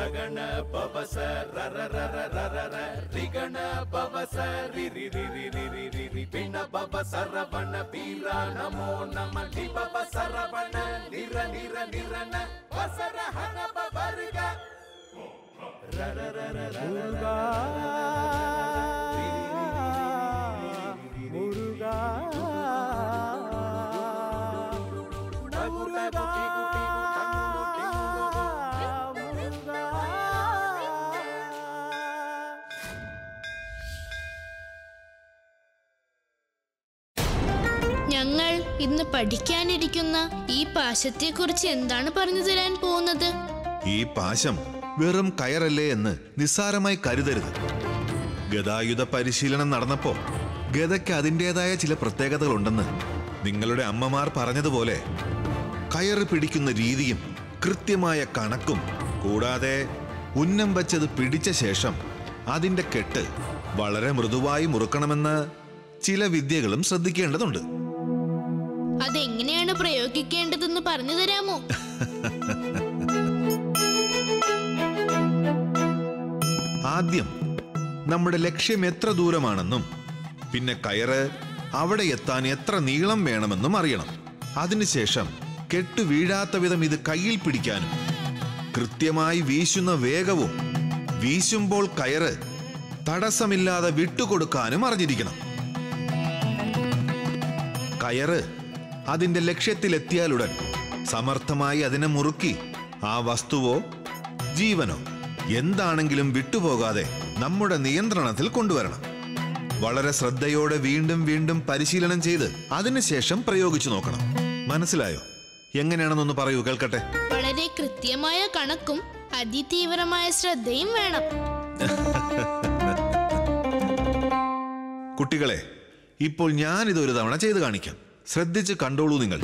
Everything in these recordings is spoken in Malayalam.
ರಗಣ ಪವಸ ರರ ರರ ರರ ರ ರಿಗಣ ಪವಸ ರಿ ರಿ ರಿ ರಿ ರಿ ರಿ ರಿ ರಿ ಪಿಣ ಪವ ಸರವಣ ವೀರ ನಮೋ ನಮ ಲಿ ಪವ ಸರವಣ ನಿರ ನಿರ ನಿರನ ವಸರ ಹನ ಪವರ್ಗ ರರ ರರ ರರ മുരുകാ മുരുകാ മുരുകാ മുരുകാ ഞങ്ങൾ ഇന്ന് പഠിക്കാനിരിക്കുന്ന ഈ പാശത്തെക്കുറിച്ച് എന്താണ് പറഞ്ഞു തരാൻ പോകുന്നത് ഈ പാശം വെറും കയറല്ലേ എന്ന് നിസ്സാരമായി കരുതരുത് ഗതായുധ പരിശീലനം നടന്നപ്പോ ഗതയ്ക്ക് അതിൻ്റെതായ ചില പ്രത്യേകതകളുണ്ടെന്ന് നിങ്ങളുടെ അമ്മമാർ പറഞ്ഞതുപോലെ കയറ് പിടിക്കുന്ന രീതിയും കൃത്യമായ കണക്കും കൂടാതെ ഉന്നം വച്ചത് പിടിച്ച ശേഷം അതിന്റെ കെട്ട് വളരെ മൃദുവായി മുറുക്കണമെന്ന് ചില വിദ്യകളും ശ്രദ്ധിക്കേണ്ടതുണ്ട് അതെങ്ങനെയാണ് പ്രയോഗിക്കേണ്ടതെന്ന് പറഞ്ഞു തരാമോ ആദ്യം നമ്മുടെ ലക്ഷ്യം എത്ര ദൂരമാണെന്നും പിന്നെ കയറ് അവിടെ എത്താൻ എത്ര നീളം വേണമെന്നും അറിയണം അതിനുശേഷം കെട്ടു വീഴാത്ത വിധം ഇത് കയ്യിൽ പിടിക്കാനും കൃത്യമായി വീശുന്ന വേഗവും വീശുമ്പോൾ കയറ് തടസ്സമില്ലാതെ വിട്ടുകൊടുക്കാനും അറിഞ്ഞിരിക്കണം കയറ് അതിന്റെ ലക്ഷ്യത്തിലെത്തിയാലുടൻ സമർത്ഥമായി അതിനെ മുറുക്കി ആ വസ്തുവോ ജീവനോ എന്താണെങ്കിലും വിട്ടുപോകാതെ നമ്മുടെ നിയന്ത്രണത്തിൽ കൊണ്ടുവരണം വളരെ ശ്രദ്ധയോടെ വീണ്ടും വീണ്ടും പരിശീലനം ചെയ്ത് അതിനുശേഷം പ്രയോഗിച്ചു നോക്കണം മനസ്സിലായോ എങ്ങനെയാണെന്നൊന്ന് പറയൂ കേൾക്കട്ടെ വളരെ കൃത്യമായ കണക്കും അതിതീവ്രമായ ശ്രദ്ധയും വേണം കുട്ടികളെ ഇപ്പോൾ ഞാൻ ഇതൊരു തവണ ചെയ്ത് കാണിക്കാം ശ്രദ്ധിച്ച് കണ്ടോളൂ നിങ്ങൾ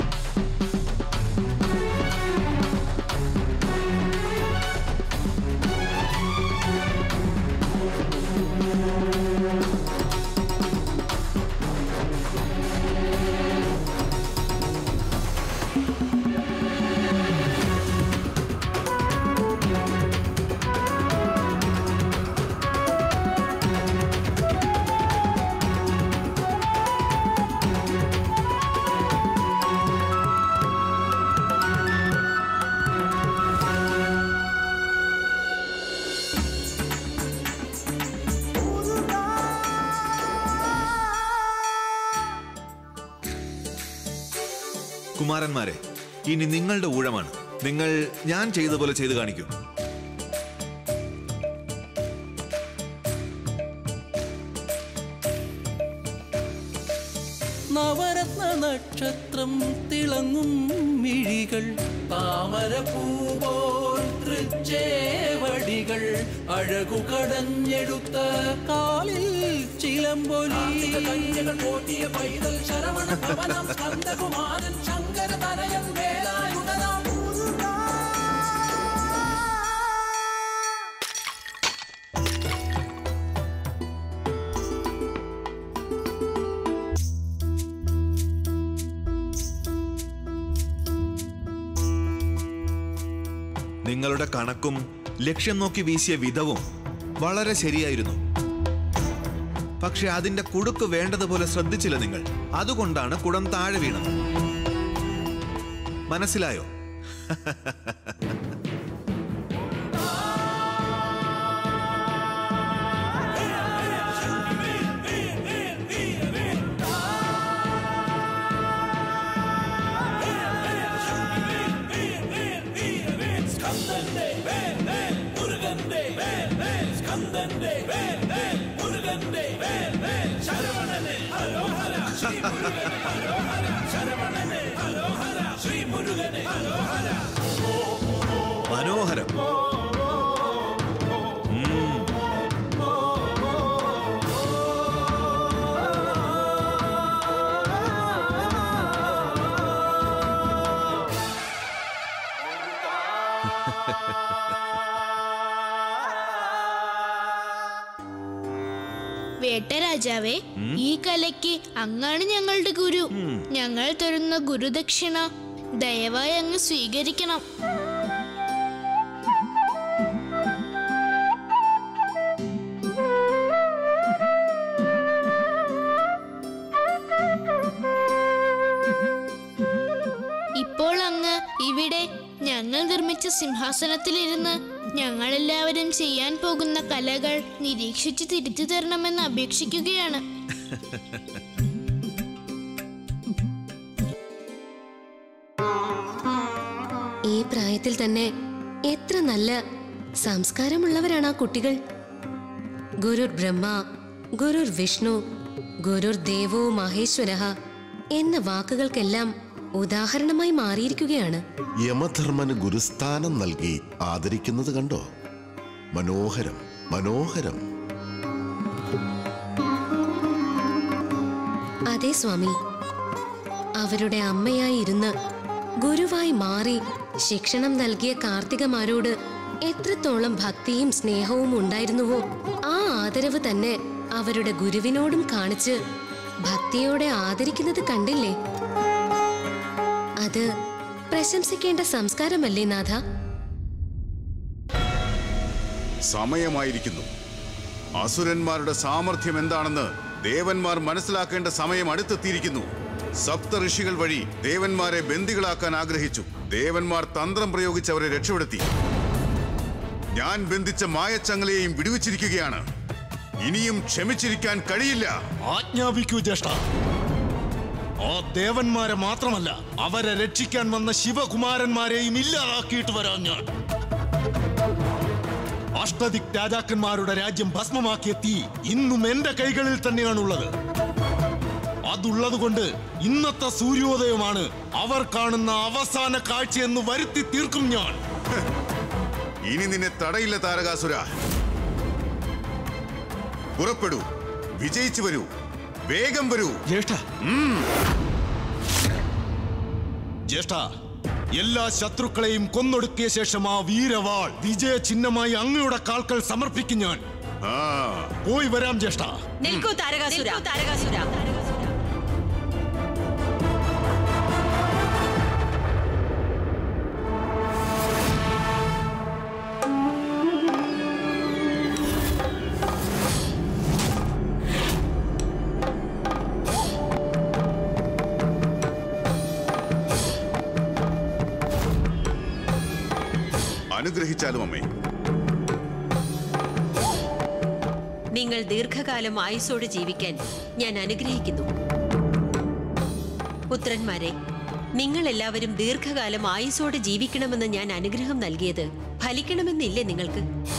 കുമാരന്മാരെ ഇനി നിങ്ങളുടെ ഊഴമാണ് നിങ്ങൾ ഞാൻ ചെയ്ത പോലെ ചെയ്ത് കാണിക്കൂ നവരത്ന നക്ഷത്രം തിളങ്ങും മിഴികൾ താമരപ്പൂപോൽ തൃച്ചേവടികൾ അഴകു കടഞ്ഞെടുത്ത കാലിൽ ചിലമ്പൊലി കന്യകൾ പോറ്റിയ പൈതൽ ശരവണ ഭവനം സ്കന്ദകുമാരൻ ശങ്കര തനയൻ വേലായുധനാം നിങ്ങളുടെ കണക്കും ലക്ഷ്യം നോക്കി വീശിയ വിധവും വളരെ ശരിയായിരുന്നു പക്ഷെ അതിന്റെ കുടുക്ക് വേണ്ടതുപോലെ ശ്രദ്ധിച്ചില്ല നിങ്ങൾ അതുകൊണ്ടാണ് കുടം താഴെ വീണത് മനസ്സിലായോ മനോഹരം വേട്ടരാജാവേ ഈ കലയ്ക്ക് അങ്ങാണ് ഞങ്ങളുടെ ഗുരു ഞങ്ങൾ തരുന്ന ഗുരുദക്ഷിണ ദയവായി അങ്ങ് സ്വീകരിക്കണം ഇവിടെ ഞങ്ങൾ നിർമ്മിച്ച സിംഹാസനത്തിലിരുന്ന് ഞങ്ങളെല്ലാവരും ചെയ്യാൻ പോകുന്ന കലകൾ നിരീക്ഷിച്ച് തിരുത്തി തരണമെന്ന് അപേക്ഷിക്കുകയാണ് ഈ പ്രായത്തിൽ തന്നെ എത്ര നല്ല സംസ്കാരമുള്ളവരാണ് ആ കുട്ടികൾ ഗുരുർ ബ്രഹ്മ ഗുരുർ വിഷ്ണു ഗുരുർ ദേവോ മഹേശ്വര എന്ന വാക്കുകൾക്കെല്ലാം ഉദാഹരണമായി മാറിയിരിക്കുകയാണ് യമധർമ്മന് ഗുരുസ്ഥാനം നൽകി ആദരിക്കുന്നത് കണ്ടോ മനോഹരം മനോഹരം അതെ സ്വാമി അവരുടെ അമ്മയായി ഇരുന്ന് ഗുരുവായി മാറി ശിക്ഷണം നൽകിയ കാർത്തികമാരോട് എത്രത്തോളം ഭക്തിയും സ്നേഹവും ഉണ്ടായിരുന്നുവോ ആ ആദരവ് തന്നെ അവരുടെ ഗുരുവിനോടും കാണിച്ച് ഭക്തിയോടെ ആദരിക്കുന്നത് കണ്ടില്ലേ അത് പ്രശംസിക്കേണ്ട സംസ്കാരമല്ലേ നാഥ സമയമായിരിക്കുന്നു അസുരന്മാരുടെ സാമർഥ്യം എന്താണെന്ന് ദേവന്മാർ മനസ്സിലാക്കേണ്ട സമയം അടുത്തെത്തിയിരിക്കുന്നു സപ്ത ഋഷികൾ വഴി ദേവന്മാരെ ബന്ദികളാക്കാൻ ആഗ്രഹിച്ചു ദേവന്മാർ തന്ത്രം പ്രയോഗിച്ച് അവരെ രക്ഷപ്പെടുത്തി ഞാൻ ബന്ധിച്ച മായച്ചങ്ങലയെയും വിടുവിച്ചിരിക്കുകയാണ് ഇനിയും ക്ഷമിച്ചിരിക്കാൻ കഴിയില്ല ആജ്ഞാപിക്കൂ ജ്യേഷ്ഠ ആ ദേവന്മാരെ മാത്രമല്ല അവരെ രക്ഷിക്കാൻ വന്ന ശിവകുമാരന്മാരെയും ഇല്ലാതാക്കിയിട്ട് വരാം ഞാൻ അഷ്ടദിക് രാജാക്കന്മാരുടെ രാജ്യം ഭസ്മമാക്കിയ തീ ഇന്നും എന്റെ കൈകളിൽ തന്നെയാണുള്ളത് അതുള്ളത് കൊണ്ട് ഇന്നത്തെ സൂര്യോദയമാണ് അവർ കാണുന്ന അവസാന കാഴ്ചയെന്ന് വരുത്തി തീർക്കും ഞാൻ ഇനി നിന്നെ തടയില്ല താരകാസുര പുറപ്പെടൂ വിജയിച്ചു വരൂ വേഗം വരൂ ജ്യേഷ്ഠ ജ്യേഷ്ഠ എല്ലാ ശത്രുക്കളെയും കൊന്നൊടുക്കിയ ശേഷം ആ വീരവാൾ വിജയ ചിഹ്നമായി അങ്ങയുടെ കാൽക്കൽ സമർപ്പിക്കും ഞാൻ ആ പോയി വരാം ജ്യേഷ്ഠ നിൽക്കൂ താരകാസുര താരകാസുര അനുഗ്രഹിച്ചാലും അമ്മേ നിങ്ങൾ ദീർഘകാലം ആയുസോടെ ജീവിക്കാൻ ഞാൻ അനുഗ്രഹിക്കുന്നു പുത്രന്മാരെ നിങ്ങൾ എല്ലാവരും ദീർഘകാലം ആയുസോടെ ജീവിക്കണമെന്ന് ഞാൻ അനുഗ്രഹം നൽകിയത് ഫലിക്കണമെന്നില്ലേ നിങ്ങൾക്ക്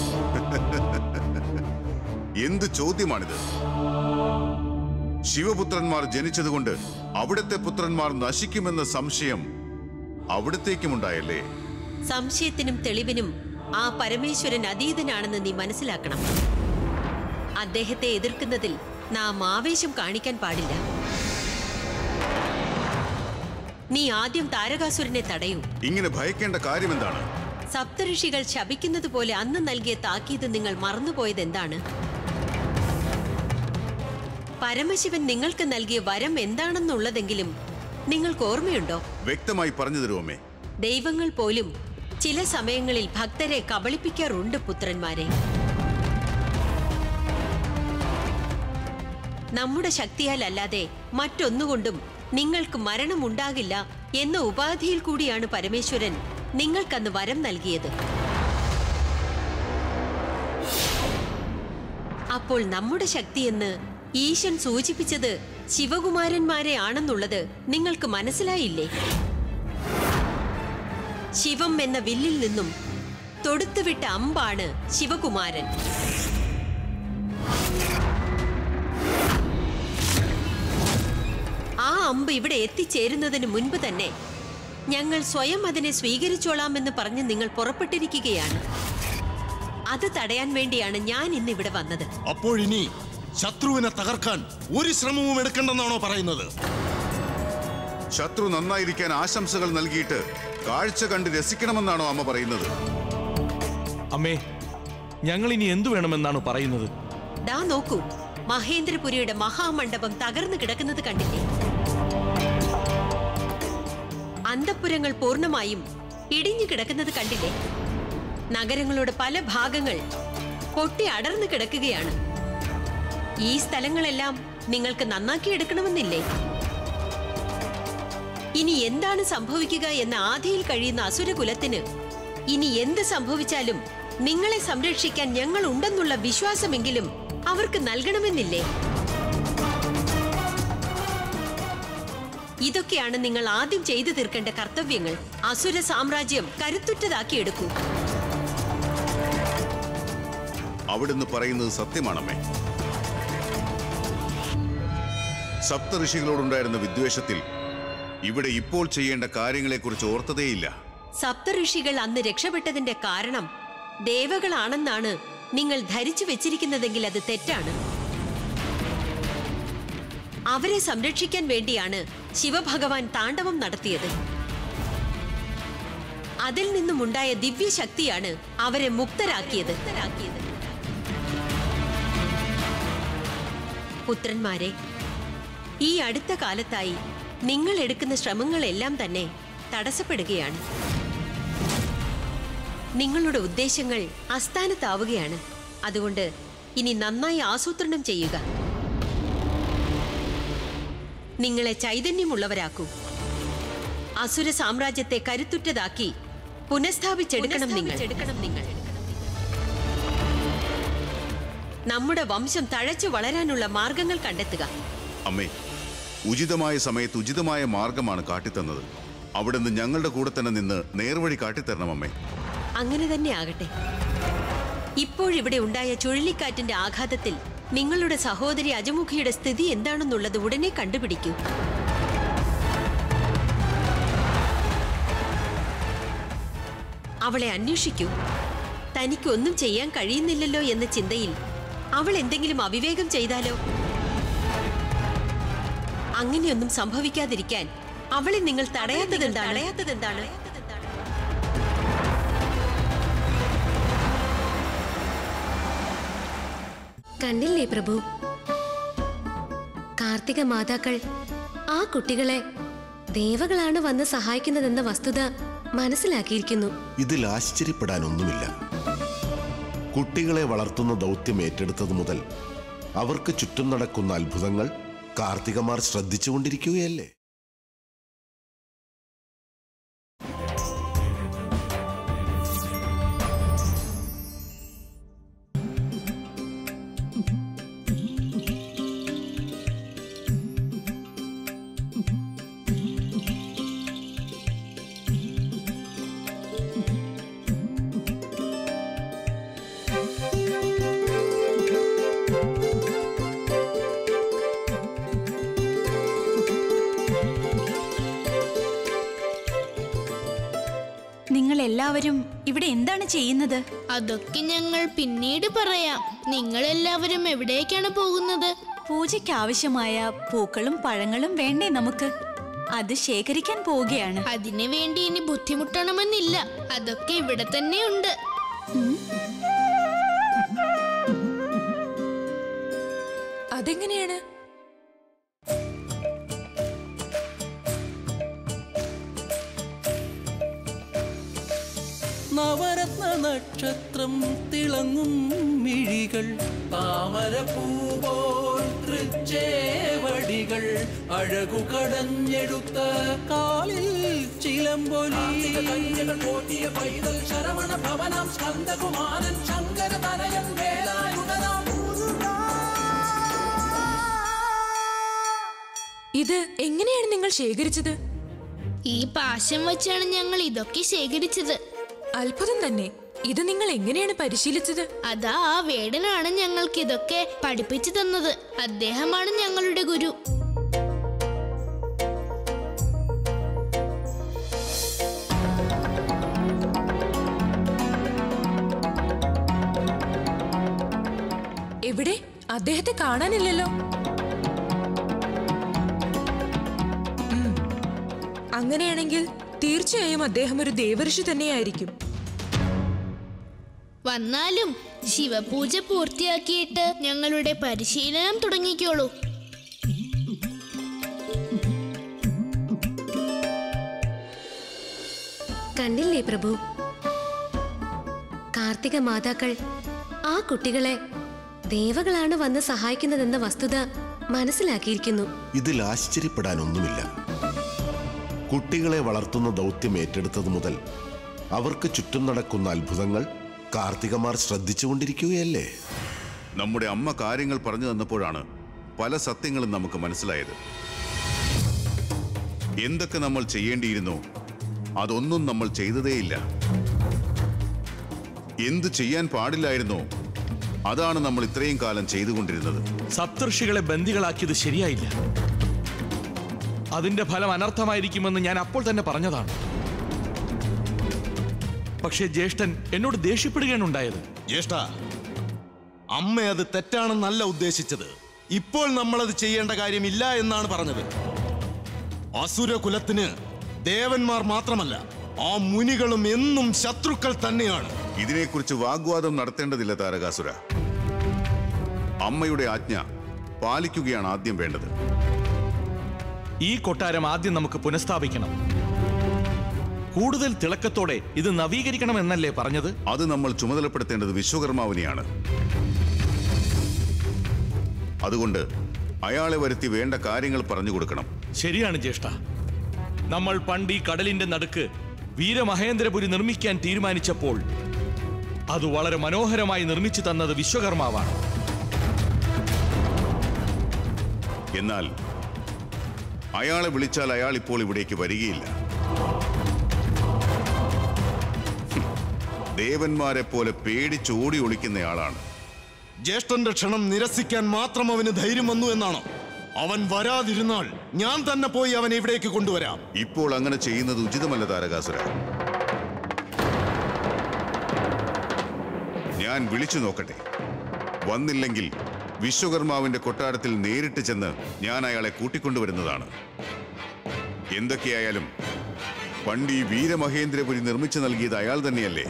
എന്ത് ചോദ്യമാണിത് ശിവപുത്രന്മാർ ജനിച്ചതുകൊണ്ട് അവിടുത്തെ പുത്രന്മാർ നശിക്കുമെന്ന സംശയം അവിടത്തേക്കുമുണ്ടായല്ലേ സംശയത്തിനും തെളിവിനും ആ പരമേശ്വരൻ അതീതനാണെന്ന് നീ മനസ്സിലാക്കണം അദ്ദേഹത്തെ എതിർക്കുന്നതിൽ നാം ആവേശം കാണിക്കാൻ പാടില്ല നീ ആദ്യം താരകാസുരനെ തടയൂ ഇങ്ങനെ ഭയക്കേണ്ട കാര്യമെന്താണ് സപ്തഋഷികൾ ശപിക്കുന്നത് പോലെ അന്ന് നൽകിയ താക്കീത് നിങ്ങൾ മറന്നുപോയത് എന്താണ് പരമശിവൻ നിങ്ങൾക്ക് നൽകിയ വരം എന്താണെന്നുള്ളതെങ്കിലും നിങ്ങൾക്ക് ഓർമ്മയുണ്ടോ വ്യക്തമായി പറഞ്ഞു തരൂ അമ്മേ ദൈവങ്ങൾ പോലും ചില സമയങ്ങളിൽ ഭക്തരെ കബളിപ്പിക്കാറുണ്ട് പുത്രന്മാരെ നമ്മുടെ ശക്തിയാൽ അല്ലാതെ മറ്റൊന്നുകൊണ്ടും നിങ്ങൾക്ക് മരണമുണ്ടാകില്ല എന്ന ഉപാധിയിൽ കൂടിയാണ് പരമേശ്വരൻ നിങ്ങൾക്കന്ന് വരം നൽകിയത് അപ്പോൾ നമ്മുടെ ശക്തിയെന്ന് ഈശൻ സൂചിപ്പിച്ചത് ശിവകുമാരന്മാരെ ആണെന്നുള്ളത് നിങ്ങൾക്ക് മനസ്സിലായില്ലേ ശിവം എന്ന വില്ലിൽ നിന്നും തൊടുത്തുവിട്ട അമ്പാണ് ശിവകുമാരൻ ആ അമ്പ് ഇവിടെ എത്തിച്ചേരുന്നതിന് മുൻപ് തന്നെ ഞങ്ങൾ സ്വയം അതിനെ സ്വീകരിച്ചോളാമെന്ന് പറഞ്ഞ് നിങ്ങൾ പുറപ്പെട്ടിരിക്കുകയാണ് അത് തടയാൻ വേണ്ടിയാണ് ഞാൻ ഇന്ന് ഇവിടെ വന്നത് അപ്പോഴിനി ശത്രുവിനെ തകർക്കാൻ ഒരു ശ്രമവും എടുക്കണ്ടെന്നാണോ പറയുന്നത് ശത്രു നന്നായിരിക്കാൻ ആശംസകൾ നൽകിയിട്ട് കാഴ്ച കണ്ട് രസിക്കണമെന്നാണോ അമ്മ പറയുന്നത് അമ്മേ ഞങ്ങൾ ഇനി എന്തു വേണമെന്നാണ് പറയുന്നത് ദാ നോക്കൂ മഹേന്ദ്രപുരിയുടെ മഹാമണ്ഡപം തകർന്നു കിടക്കുന്നത് കണ്ടില്ലേ അന്തപ്പുരങ്ങൾ പൂർണ്ണമായും ഇടിഞ്ഞു കിടക്കുന്നത് കണ്ടില്ലേ നഗരങ്ങളുടെ പല ഭാഗങ്ങൾ പൊട്ടി അടർന്നു കിടക്കുകയാണ് ഈ സ്ഥലങ്ങളെല്ലാം നിങ്ങൾക്ക് നന്നാക്കി എടുക്കണമെന്നില്ലേ ഇനി എന്താണ് സംഭവിക്കുക എന്ന ആധിയിൽ കഴിയുന്ന അസുരകുലത്തിന് ഇനി എന്ത് സംഭവിച്ചാലും നിങ്ങളെ സംരക്ഷിക്കാൻ ഞങ്ങൾ ഉണ്ടെന്നുള്ള വിശ്വാസമെങ്കിലും അവർക്ക് നൽകണമെന്നില്ലേ ഇതൊക്കെയാണ് നിങ്ങൾ ആദ്യം ചെയ്തു തീർക്കേണ്ട കർത്തവ്യങ്ങൾ അസുര സാമ്രാജ്യം കരുത്തുറ്റതാക്കിയെടുക്കൂ അവിടുന്ന് പറയുന്നത് സത്യമാണമ്മേ സപ്തഋഷികളോടുണ്ടായിരുന്ന വിദ്വേഷത്തിൽ ഇവിടെ ഇപ്പോൾ ചെയ്യേണ്ട കാര്യങ്ങളെക്കുറിച്ച് ഓർത്തതേയില്ല സപ്തഋഷികൾ അന്ന് രക്ഷപ്പെട്ടതിന്റെ കാരണം ദേവകളാണെന്നാണ് നിങ്ങൾ ധരിച്ചു വെച്ചിരിക്കുന്നതെങ്കിൽ അത് തെറ്റാണ് അവരെ സംരക്ഷിക്കാൻ വേണ്ടിയാണ് ശിവഭഗവാൻ താണ്ഡവം നടത്തിയത് അതിൽ നിന്നുമുണ്ടായ ദിവ്യശക്തിയാണ് അവരെ മുക്തരാക്കിയത് പുത്രന്മാരെ ഈ അടുത്ത കാലത്തായി നിങ്ങൾ എടുക്കുന്ന ശ്രമങ്ങളെല്ലാം തന്നെ തടസ്സപ്പെടുകയാണ് നിങ്ങളുടെ ഉദ്ദേശങ്ങൾ അസ്ഥാനത്താവുകയാണ് അതുകൊണ്ട് ഇനി നന്നായി ആസൂത്രണം ചെയ്യുക നിങ്ങളെ ചൈതന്യമുള്ളവരാക്കൂ അസുര സാമ്രാജ്യത്തെ കരുത്തുറ്റതാക്കി പുനഃസ്ഥാപിച്ചെടുക്കണം നിങ്ങൾ നിങ്ങൾ നമ്മുടെ വംശം തഴച്ചു വളരാനുള്ള മാർഗങ്ങൾ കണ്ടെത്തുക അമ്മേ ഉചിതമായ സമയത്ത് ഉചിതമായ മാർഗമാണ് കാട്ടിത്തന്നത് അവിടുന്ന് ഞങ്ങളുടെ കൂടെ തന്നെ നിന്ന് നേർവഴി കാട്ടിത്തരണം അമ്മേ അങ്ങനെ തന്നെ ആകട്ടെ ഇപ്പോഴിവിടെ ഉണ്ടായ ചുഴലിക്കാറ്റിന്റെ ആഘാതത്തിൽ നിങ്ങളുടെ സഹോദരി അജമുഖിയുടെ സ്ഥിതി എന്താണെന്നുള്ളത് ഉടനെ കണ്ടുപിടിക്കൂ അവളെ അന്വേഷിക്കൂ തനിക്കൊന്നും ചെയ്യാൻ കഴിയുന്നില്ലല്ലോ എന്ന ചിന്തയിൽ അവൾ എന്തെങ്കിലും അവിവേകം ചെയ്താലോ അങ്ങനെയൊന്നും സംഭവിക്കാതിരിക്കാൻ അവളെ നിങ്ങൾ തടയാത്തതെന്താണ് തടയാത്തതെന്താണ് കണ്ടില്ലേ പ്രഭു കാർത്തിക മാതാക്കൾ ആ കുട്ടികളെ ദേവകളാണ് വന്ന് സഹായിക്കുന്നതെന്ന വസ്തുത മനസ്സിലാക്കിയിരിക്കുന്നു ഇതിൽ ആശ്ചര്യപ്പെടാനൊന്നുമില്ല കുട്ടികളെ വളർത്തുന്ന ദൗത്യം ഏറ്റെടുത്തത് മുതൽ അവർക്ക് ചുറ്റും നടക്കുന്ന അത്ഭുതങ്ങൾ കാർത്തികമാർ ശ്രദ്ധിച്ചുകൊണ്ടിരിക്കുകയല്ലേ നിങ്ങൾ എല്ലാവരും ഇവിടെ എന്താണ് ചെയ്യുന്നത് അതൊക്കെ ഞങ്ങൾ പിന്നീട് പറയാം നിങ്ങൾ എല്ലാവരും എവിടേക്കാണ് പോകുന്നത് പൂജയ്ക്ക് ആവശ്യമായ പൂക്കളും പഴങ്ങളും വേണ്ടേ നമുക്ക് അത് ശേഖരിക്കാൻ പോവുകയാണ് അതിനു വേണ്ടി ഇനി ബുദ്ധിമുട്ടണമെന്നില്ല അതൊക്കെ ഇവിടെ തന്നെ ഉണ്ട് അതെങ്ങനെയാണ് നവരത്ന നക്ഷത്രം തിളങ്ങും മിഴികൾ താമരപ്പൂപോൽ തൃച്ചേവടികൾ അഴകു കടഞ്ഞെടുത്ത കാലിൽ ചിലമ്പൊലി കന്യകൾ പോറ്റിയ പൈതൽ ശരവണ ഭവനം സ്കന്ദകുമാരൻ ശങ്കര തനയൻ വേലായുധനാം ഇത് എങ്ങനെയാണ് നിങ്ങൾ ശേഖരിച്ചത് ഈ പാശം വെച്ചാണ് ഞങ്ങൾ ഇതൊക്കെ ശേഖരിച്ചത് അത്ഭുതം തന്നെ ഇത് നിങ്ങൾ എങ്ങനെയാണ് പരിശീലിച്ചത് അതാ ആ വേടനാണ് ഞങ്ങൾക്ക് ഇതൊക്കെ പഠിപ്പിച്ചു തന്നത് അദ്ദേഹമാണ് ഞങ്ങളുടെ ഗുരു എവിടെ അദ്ദേഹത്തെ കാണാനില്ലല്ലോ ഉം. അങ്ങനെയാണെങ്കിൽ തീർച്ചയായും അദ്ദേഹം ഒരു ദേവഋഷി തന്നെയായിരിക്കും വന്നാലും ശിവപൂജ പൂർത്തിയാക്കിയിട്ട് ഞങ്ങളുടെ പരിശീലനം തുടങ്ങിക്കോളൂ കണ്ടില്ലേ പ്രഭു കാർത്തിക മാതാക്കൾ ആ കുട്ടികളെ ദേവകളാണ് വന്ന് സഹായിക്കുന്നതെന്ന വസ്തുത മനസ്സിലാക്കിയിരിക്കുന്നു ഇതിൽ ആശ്ചര്യപ്പെടാനൊന്നുമില്ല കുട്ടികളെ വളർത്തുന്ന ദൗത്യം ഏറ്റെടുത്തത് മുതൽ അവർക്ക് ചുറ്റും നടക്കുന്ന അത്ഭുതങ്ങൾ കാർത്തികമാർ ശ്രദ്ധിച്ചുകൊണ്ടിരിക്കുകയല്ലേ നമ്മുടെ അമ്മ കാര്യങ്ങൾ പറഞ്ഞു തന്നപ്പോഴാണ് പല സത്യങ്ങളും നമുക്ക് മനസ്സിലായത് എന്തൊക്കെ നമ്മൾ ചെയ്യേണ്ടിയിരുന്നോ അതൊന്നും നമ്മൾ ചെയ്തതേയില്ല എന്ത് ചെയ്യാൻ പാടില്ലായിരുന്നോ അതാണ് നമ്മൾ ഇത്രയും കാലം ചെയ്തുകൊണ്ടിരുന്നത് സപ്തർഷികളെ ബന്ദികളാക്കിയത് ശരിയായില്ല അതിന്റെ ഫലം അനർത്ഥമായിരിക്കുമെന്ന് ഞാൻ അപ്പോൾ തന്നെ പറഞ്ഞതാണ് പക്ഷേ ജ്യേഷ്ഠൻ എന്നോട് ദേഷ്യപ്പെടുകയാണ് ഉണ്ടായത് ജ്യേഷ്ഠ അമ്മ അത് തെറ്റാണെന്നല്ല ഉദ്ദേശിച്ചത് ഇപ്പോൾ നമ്മളത് ചെയ്യേണ്ട കാര്യമില്ല എന്നാണ് പറഞ്ഞത് അസുരകുലത്തിന് ദേവന്മാർ മാത്രമല്ല ആ മുനികളും എന്നും ശത്രുക്കൾ തന്നെയാണ് ഇതിനെക്കുറിച്ച് വാഗ്വാദം നടത്തേണ്ടതില്ല താരകാസുര അമ്മയുടെ ആജ്ഞ പാലിക്കുകയാണ് ആദ്യം വേണ്ടത് ഈ കൊട്ടാരം ആദ്യം നമുക്ക് പുനഃസ്ഥാപിക്കണം കൂടുതൽ തിളക്കത്തോടെ ഇത് നവീകരിക്കണം എന്നല്ലേ പറഞ്ഞത് അത് നമ്മൾ ചുമതലപ്പെടുത്തേണ്ടത് വിശ്വകർമാവിനെയാണ് അതുകൊണ്ട് അയാളെ വരുത്തി വേണ്ട കാര്യങ്ങൾ പറഞ്ഞു കൊടുക്കണം ശരിയാണ് ജ്യേഷ്ഠ നമ്മൾ പണ്ട് ഈ കടലിന്റെ നടുക്ക് വീരമഹേന്ദ്രപുരി നിർമ്മിക്കാൻ തീരുമാനിച്ചപ്പോൾ അത് വളരെ മനോഹരമായി നിർമ്മിച്ചു തന്നത് വിശ്വകർമാവാണ് എന്നാൽ അയാളെ വിളിച്ചാൽ അയാൾ ഇപ്പോൾ ഇവിടേക്ക് വരികയില്ല ഹും, ദേവന്മാരെ പോലെ പേടിച്ചോടി ഒളിക്കുന്നയാളാണ് ജ്യേഷ്ഠന്റെ ക്ഷണം നിരസിക്കാൻ മാത്രം അവന് ധൈര്യം വന്നു എന്നാണോ അവൻ വരാതിരുന്നാൽ ഞാൻ തന്നെ പോയി അവനെ ഇവിടേക്ക് കൊണ്ടുവരാം ഇപ്പോൾ അങ്ങനെ ചെയ്യുന്നത് ഉചിതമല്ല താരകാസുര ഞാൻ വിളിച്ചു നോക്കട്ടെ വന്നില്ലെങ്കിൽ വിശ്വകർമാവിന്റെ കൊട്ടാരത്തിൽ നേരിട്ട് ചെന്ന് ഞാൻ അയാളെ കൂട്ടിക്കൊണ്ടുവരുന്നതാണ് എന്തൊക്കെയായാലും പണ്ട് ഈ വീരമഹേന്ദ്രപുരി നിർമ്മിച്ചു നൽകിയത് അയാൾ തന്നെയല്ലേ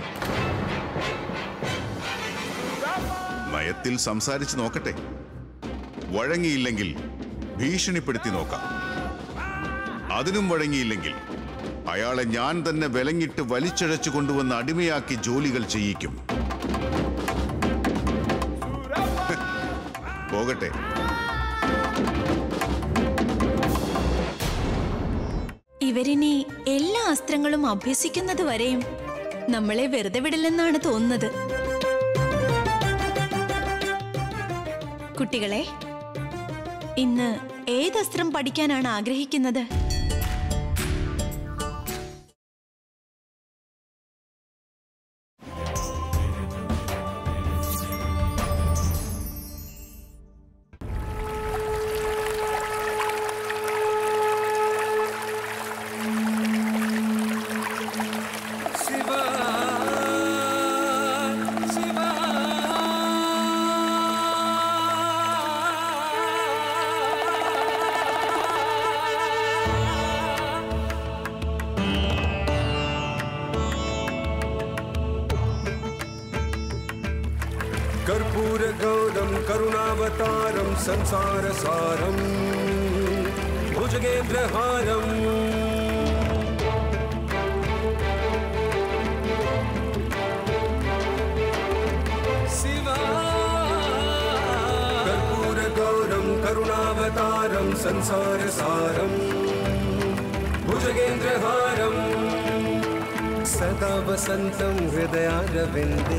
നയത്തിൽ സംസാരിച്ച് നോക്കട്ടെ വഴങ്ങിയില്ലെങ്കിൽ ഭീഷണിപ്പെടുത്തി നോക്കാം അതിനും വഴങ്ങിയില്ലെങ്കിൽ അയാളെ ഞാൻ തന്നെ വിലങ്ങിട്ട് വലിച്ചഴച്ചു കൊണ്ടുവന്ന് അടിമയാക്കി ജോലികൾ ചെയ്യിക്കും പോകട്ടെ ഇവരിനി എല്ലാ അസ്ത്രങ്ങളും അഭ്യസിക്കുന്നത് വരെയും നമ്മളെ വെറുതെ വിടില്ലെന്നാണ് തോന്നുന്നത് കുട്ടികളെ ഇന്ന് ഏതസ്ത്രം പഠിക്കാനാണ് ആഗ്രഹിക്കുന്നത് कर्पूरगौरं करुणावतारं संसारसारम् भुजगेन्द्रहारम् शिवा कर्पूरगौरं करुणावतारं संसारसारम् भुजगेन्द्रहारम् सदा वसन्तं हृदयारविन्दे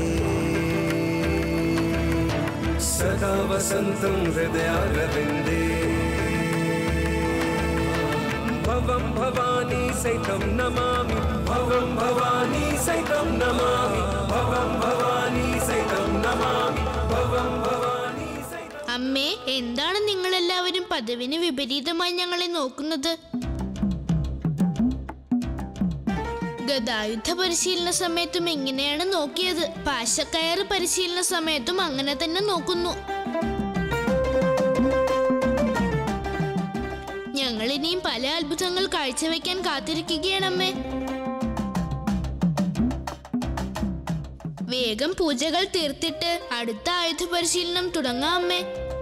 सदा वसन्तं हृदयारविन्दे भवं भवानी सहितं नमामि भवं भवानी सहितं नमामि भवं भवानी सहितं नमामि भवं भवानी അമ്മേ എന്താണ് നിങ്ങളെല്ലാവരും പതിവിന് വിപരീതമായി ഞങ്ങളെ നോക്കുന്നത് ഗതായുദ്ധ പരിശീലന സമയത്തും ഇങ്ങനെയാണ് നോക്കിയത് പാശക്കയറ് പരിശീലന സമയത്തും അങ്ങനെ തന്നെ നോക്കുന്നു ഞങ്ങൾ ഇനിയും പല അത്ഭുതങ്ങൾ കാഴ്ചവെക്കാൻ കാത്തിരിക്കുകയാണ് അമ്മേ വേഗം പൂജകൾ തീർത്തിട്ട് അടുത്ത ആയുധ പരിശീലനം തുടങ്ങാം അമ്മേ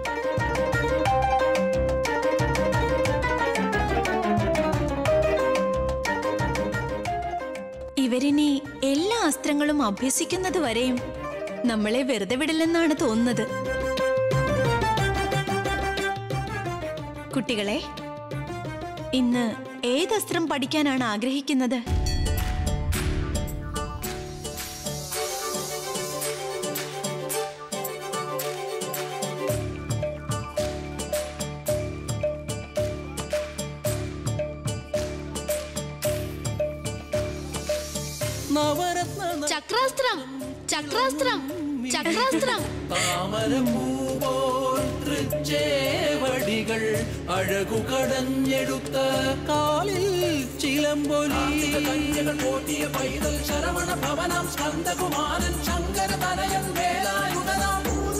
ഇവരിനി എല്ലാ അസ്ത്രങ്ങളും അഭ്യസിക്കുന്നത് വരെയും നമ്മളെ വെറുതെ വിടില്ലെന്നാണ് തോന്നുന്നത് കുട്ടികളെ ഇന്ന് ഏതസ്ത്രം പഠിക്കാനാണ് ആഗ്രഹിക്കുന്നത് നവരത്ന ചക്രാസ്ത്രം ചക്രാസ്ത്രം ചക്രാസ്ത്രം താമരപ്പൂപോൽ തൃച്ചേവടികൾ അഴകു കടഞ്ഞെടുത്ത കാലിൽ ചിലമ്പൊലി കന്യകൾ പോറ്റിയ പൈതൽ ശരവണ ഭവനം സ്കന്ദകുമാരൻ ശങ്കര തനയൻ വേലായുധനാം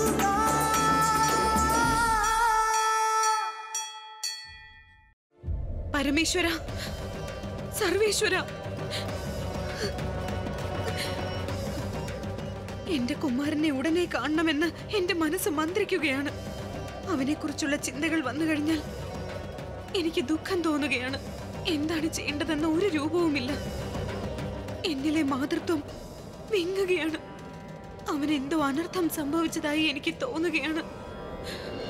പരമേശ്വര സർവേശ്വര എന്റെ കുമാരനെ ഉടനെ കാണണമെന്ന് എന്റെ മനസ്സ് മന്ത്രിക്കുകയാണ് അവനെക്കുറിച്ചുള്ള ചിന്തകൾ വന്നു കഴിഞ്ഞാൽ എനിക്ക് ദുഃഖം തോന്നുകയാണ് എന്താണ് ചെയ്യേണ്ടതെന്ന ഒരു രൂപവുമില്ല എന്നിലെ മാതൃത്വം വിങ്ങുകയാണ് അവൻ എന്തോ അനർത്ഥം സംഭവിച്ചതായി എനിക്ക് തോന്നുകയാണ്